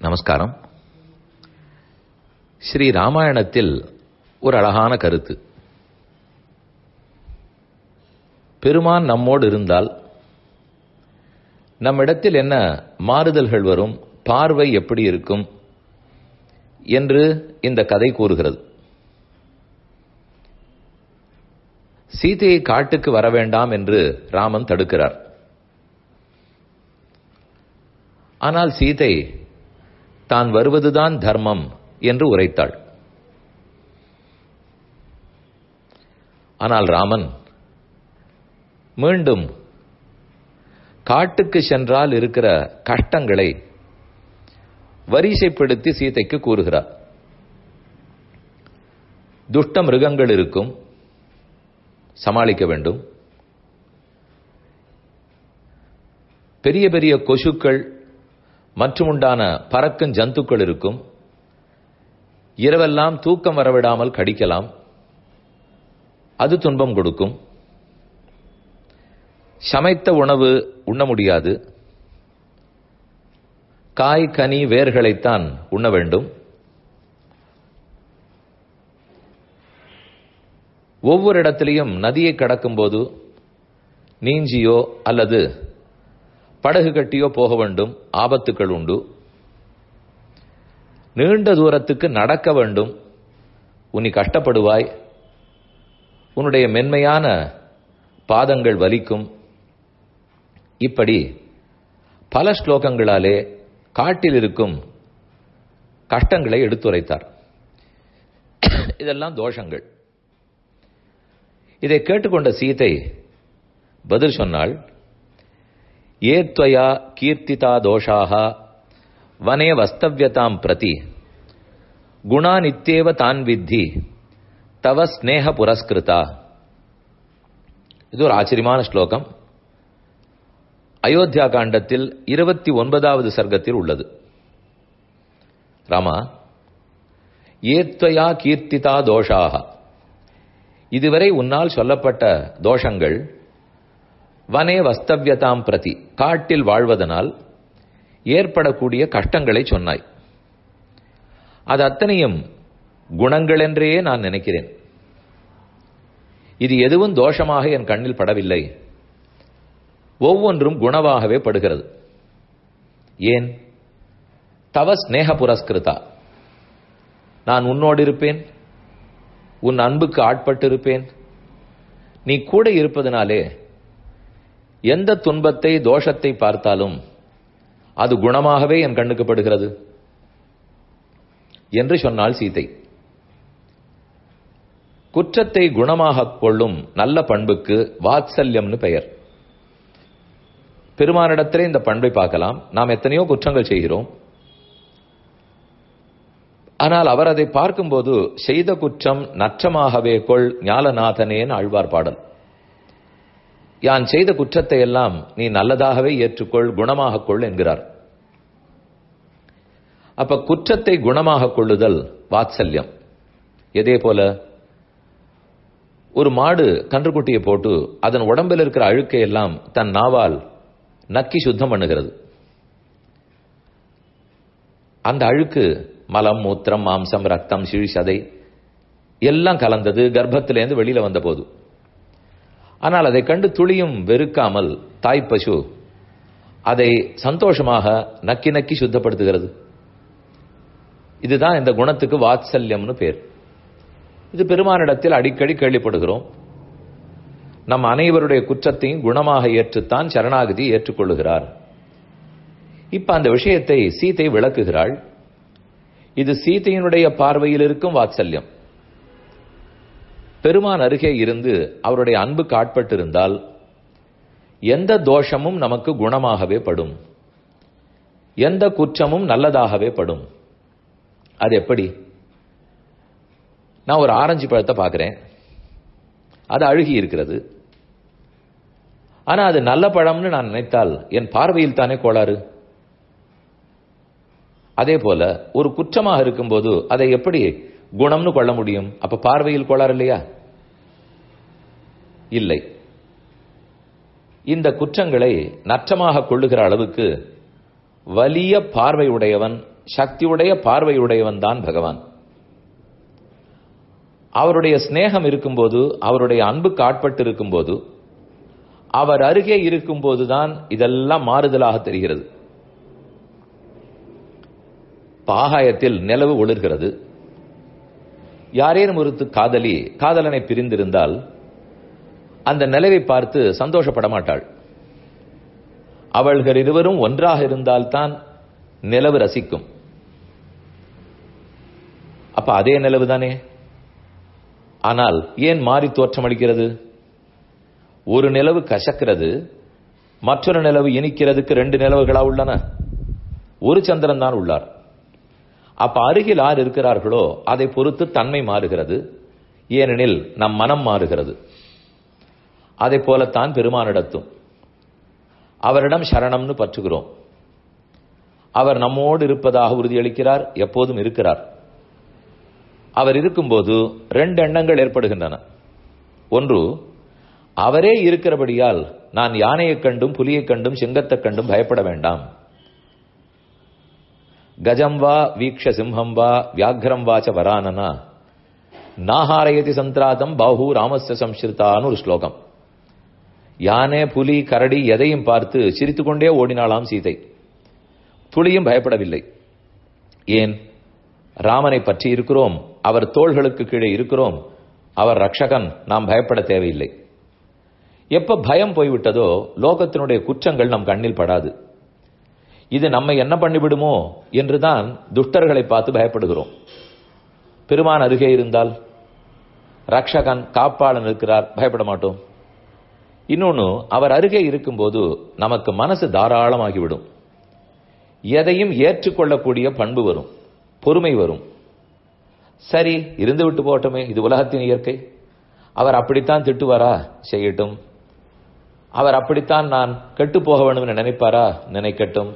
நமஸ்காரம் ஸ்ரீ ராமாயணத்தில் ஒரு அழகான கருத்து பெருமான் நம்மோடு இருந்தால் நம்மிடத்தில் என்ன மாறுதல்கள் வரும் பார்வை எப்படி இருக்கும் என்று இந்த கதை கூறுகிறது சீதையை காட்டுக்கு வர வேண்டாம் என்று ராமன் தடுக்கிறார் ஆனால் சீதை தான் வருவதுதான் தர்மம் என்று உரைத்தாள் ஆனால் ராமன் மீண்டும் காட்டுக்கு சென்றால் இருக்கிற கஷ்டங்களை வரிசைப்படுத்தி சீதைக்கு கூறுகிறார் துஷ்ட மிருகங்கள் இருக்கும் சமாளிக்க வேண்டும் பெரிய பெரிய கொசுக்கள் மற்றும் உண்டான பறக்கும் ஜந்துக்கள் இருக்கும் இரவெல்லாம் தூக்கம் வரவிடாமல் கடிக்கலாம் அது துன்பம் கொடுக்கும் சமைத்த உணவு உண்ண முடியாது காய் கனி வேர்களைத்தான் உண்ண வேண்டும் ஒவ்வொரு இடத்திலையும் நதியை கடக்கும் போது நீஞ்சியோ அல்லது படகு கட்டியோ போக வேண்டும் ஆபத்துக்கள் உண்டு நீண்ட தூரத்துக்கு நடக்க வேண்டும் உன்னை கஷ்டப்படுவாய் உன்னுடைய மென்மையான பாதங்கள் வலிக்கும் இப்படி பல ஸ்லோகங்களாலே காட்டில் இருக்கும் கஷ்டங்களை எடுத்துரைத்தார் இதெல்லாம் தோஷங்கள் இதை கேட்டுக்கொண்ட சீதை பதில் சொன்னாள் ஏத்வயா கீர்த்திதா தோஷாக வனே வஸ்தவ்யதாம் பிரதி குணா நித்தேவ தான் வித்தி தவ ஸ்னேக புரஸ்கிருதா இது ஒரு ஆச்சரியமான ஸ்லோகம் அயோத்தியா காண்டத்தில் இருபத்தி ஒன்பதாவது சர்க்கத்தில் உள்ளது ராமா ஏத்வயா கீர்த்திதா தோஷாக இதுவரை உன்னால் சொல்லப்பட்ட தோஷங்கள் வனே வஸ்தவ்யதாம் பிரதி காட்டில் வாழ்வதனால் ஏற்படக்கூடிய கஷ்டங்களை சொன்னாய் அது அத்தனையும் குணங்கள் என்றே நான் நினைக்கிறேன் இது எதுவும் தோஷமாக என் கண்ணில் படவில்லை ஒவ்வொன்றும் குணமாகவே படுகிறது ஏன் தவ ஸ்னேக புரஸ்கிருதா நான் உன்னோடு இருப்பேன் உன் அன்புக்கு ஆட்பட்டு இருப்பேன் நீ கூட இருப்பதனாலே எந்த துன்பத்தை தோஷத்தை பார்த்தாலும் அது குணமாகவே என் கண்ணுக்கு படுகிறது என்று சொன்னாள் சீதை குற்றத்தை குணமாக கொள்ளும் நல்ல பண்புக்கு வாத்சல்யம்னு பெயர் பெருமானிடத்திலே இந்த பண்பை பார்க்கலாம் நாம் எத்தனையோ குற்றங்கள் செய்கிறோம் ஆனால் அவர் அதை பார்க்கும்போது செய்த குற்றம் நற்றமாகவே கொள் ஞாலநாதனேன் ஆழ்வார் பாடல் யான் செய்த குற்றத்தை எல்லாம் நீ நல்லதாகவே ஏற்றுக்கொள் குணமாக கொள் என்கிறார் அப்ப குற்றத்தை குணமாக கொள்ளுதல் வாத்சல்யம் எதே போல ஒரு மாடு கன்றுக்குட்டியை போட்டு அதன் உடம்பில் இருக்கிற அழுக்கை எல்லாம் தன் நாவால் நக்கி சுத்தம் பண்ணுகிறது அந்த அழுக்கு மலம் மூத்திரம் மாம்சம் ரத்தம் சதை எல்லாம் கலந்தது கர்ப்பத்திலேருந்து வெளியில வந்த போது ஆனால் அதை கண்டு துளியும் வெறுக்காமல் தாய் பசு அதை சந்தோஷமாக நக்கி நக்கி சுத்தப்படுத்துகிறது இதுதான் இந்த குணத்துக்கு வாத்சல்யம்னு பேர் இது பெருமானிடத்தில் அடிக்கடி கேள்விப்படுகிறோம் நம் அனைவருடைய குற்றத்தையும் குணமாக ஏற்றுத்தான் சரணாகதி ஏற்றுக்கொள்ளுகிறார் இப்ப அந்த விஷயத்தை சீதை விளக்குகிறாள் இது சீதையினுடைய பார்வையில் இருக்கும் வாத்சல்யம் பெருமான் அருகே இருந்து அவருடைய அன்புக்கு ஆட்பட்டிருந்தால் எந்த தோஷமும் நமக்கு குணமாகவே படும் எந்த குற்றமும் நல்லதாகவே படும் அது எப்படி நான் ஒரு ஆரஞ்சு பழத்தை பார்க்கிறேன் அது அழுகி இருக்கிறது ஆனா அது நல்ல பழம்னு நான் நினைத்தால் என் பார்வையில் தானே கோளாறு அதே போல ஒரு குற்றமாக இருக்கும்போது அதை எப்படி குணம்னு கொள்ள முடியும் அப்ப பார்வையில் கோளாறு இல்லையா இல்லை இந்த குற்றங்களை நற்றமாக கொள்ளுகிற அளவுக்கு வலிய பார்வை உடையவன் சக்தியுடைய பார்வையுடையவன் தான் பகவான் அவருடைய சிநேகம் இருக்கும்போது அவருடைய அன்புக்கு ஆட்பட்டு இருக்கும்போது அவர் அருகே இருக்கும்போதுதான் இதெல்லாம் மாறுதலாக தெரிகிறது பாகாயத்தில் நிலவு ஒளிர்கிறது யாரேனும் ஒருத்து காதலி காதலனை பிரிந்திருந்தால் அந்த நிலவை பார்த்து சந்தோஷப்பட மாட்டாள் அவள்கள் இருவரும் ஒன்றாக இருந்தால்தான் நிலவு ரசிக்கும் அப்ப அதே நிலவு தானே ஆனால் ஏன் மாறி தோற்றமளிக்கிறது ஒரு நிலவு கசக்கிறது மற்றொரு நிலவு இனிக்கிறதுக்கு ரெண்டு நிலவுகளா உள்ளன ஒரு சந்திரன் தான் உள்ளார் அப்ப அருகில் யார் இருக்கிறார்களோ அதை பொறுத்து தன்மை மாறுகிறது ஏனெனில் நம் மனம் மாறுகிறது அதை போலத்தான் பெருமானிடத்தும் அவரிடம் சரணம்னு பற்றுகிறோம் அவர் நம்மோடு இருப்பதாக உறுதியளிக்கிறார் எப்போதும் இருக்கிறார் அவர் இருக்கும்போது ரெண்டு எண்ணங்கள் ஏற்படுகின்றன ஒன்று அவரே இருக்கிறபடியால் நான் யானையைக் கண்டும் புலியைக் கண்டும் சிங்கத்தைக் கண்டும் பயப்பட வேண்டாம் கஜம் வா வீக்ஷ சிம்ஹம் வா வியாக்ரம் வாச்ச வரானனா நாஹாரயதி சந்திராதம் பாஹு ராமஸ்ய சம்ஸ்கிருதான்னு ஒரு ஸ்லோகம் யானை புலி கரடி எதையும் பார்த்து சிரித்துக்கொண்டே ஓடினாளாம் சீதை துளியும் பயப்படவில்லை ஏன் ராமனை பற்றி இருக்கிறோம் அவர் தோள்களுக்கு கீழே இருக்கிறோம் அவர் ரக்ஷகன் நாம் பயப்பட தேவையில்லை எப்ப பயம் போய்விட்டதோ லோகத்தினுடைய குற்றங்கள் நம் கண்ணில் படாது இது நம்மை என்ன பண்ணிவிடுமோ என்றுதான் துஷ்டர்களை பார்த்து பயப்படுகிறோம் பெருமான் அருகே இருந்தால் ரக்ஷகன் காப்பாளன் இருக்கிறார் பயப்பட மாட்டோம் இன்னொன்னு அவர் அருகே இருக்கும்போது நமக்கு மனசு தாராளமாகிவிடும் எதையும் ஏற்றுக்கொள்ளக்கூடிய பண்பு வரும் பொறுமை வரும் சரி இருந்து விட்டு போகட்டுமே இது உலகத்தின் இயற்கை அவர் அப்படித்தான் திட்டுவாரா செய்யட்டும் அவர் அப்படித்தான் நான் கெட்டு போக வேண்டும் நினைப்பாரா நினைக்கட்டும்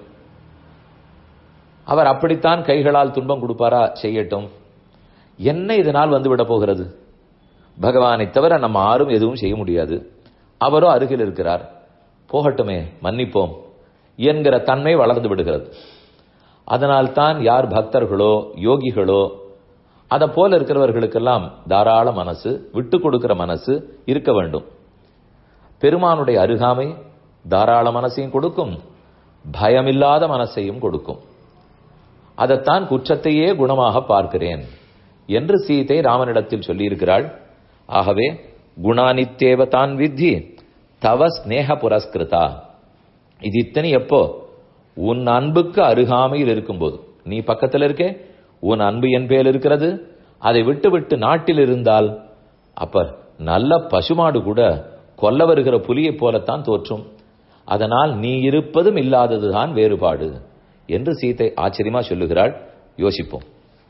அவர் அப்படித்தான் கைகளால் துன்பம் கொடுப்பாரா செய்யட்டும் என்ன இதனால் வந்துவிட போகிறது பகவானை தவிர நம்ம யாரும் எதுவும் செய்ய முடியாது அவரோ அருகில் இருக்கிறார் போகட்டுமே மன்னிப்போம் என்கிற தன்மை வளர்ந்து விடுகிறது அதனால்தான் யார் பக்தர்களோ யோகிகளோ அதை போல இருக்கிறவர்களுக்கெல்லாம் தாராள மனசு விட்டு கொடுக்கிற மனசு இருக்க வேண்டும் பெருமானுடைய அருகாமை தாராள மனசையும் கொடுக்கும் பயமில்லாத மனசையும் கொடுக்கும் அதைத்தான் குற்றத்தையே குணமாக பார்க்கிறேன் என்று சீதை ராமனிடத்தில் சொல்லியிருக்கிறாள் ஆகவே குணானித்தேவ தான் வித்தி தவ ஸ்நேக புரஸ்கிருதா இது இத்தனை எப்போ உன் அன்புக்கு அருகாமையில் இருக்கும்போது நீ பக்கத்தில் இருக்கே உன் அன்பு என் பேர் இருக்கிறது அதை விட்டு விட்டு நாட்டில் இருந்தால் அப்ப நல்ல பசுமாடு கூட கொல்ல வருகிற புலியைப் போலத்தான் தோற்றும் அதனால் நீ இருப்பதும் இல்லாததுதான் வேறுபாடு என்று சீதை ஆச்சரியமா சொல்லுகிறாள் யோசிப்போம்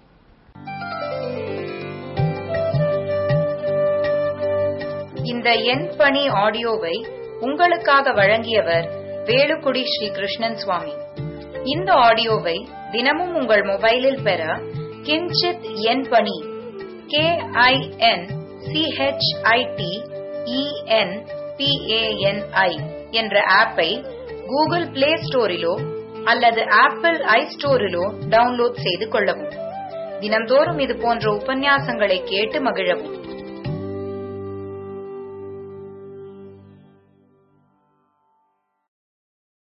இந்த எண் பணி ஆடியோவை உங்களுக்காக வழங்கியவர் வேலுக்குடி ஸ்ரீ கிருஷ்ணன் சுவாமி இந்த ஆடியோவை தினமும் உங்கள் மொபைலில் பெற கிஞ்சித் எண் பணி கே ஐ என் சிஹெச்ஐடி இஎன் பிஏஎன்ஐ என்ற ஆப்பை கூகுள் பிளே ஸ்டோரிலோ அல்லது ஆப்பிள் ஐ ஸ்டோரிலோ டவுன்லோட் செய்து கொள்ளவும் தினம்தோறும் இது போன்ற உபன்யாசங்களை கேட்டு மகிழவும்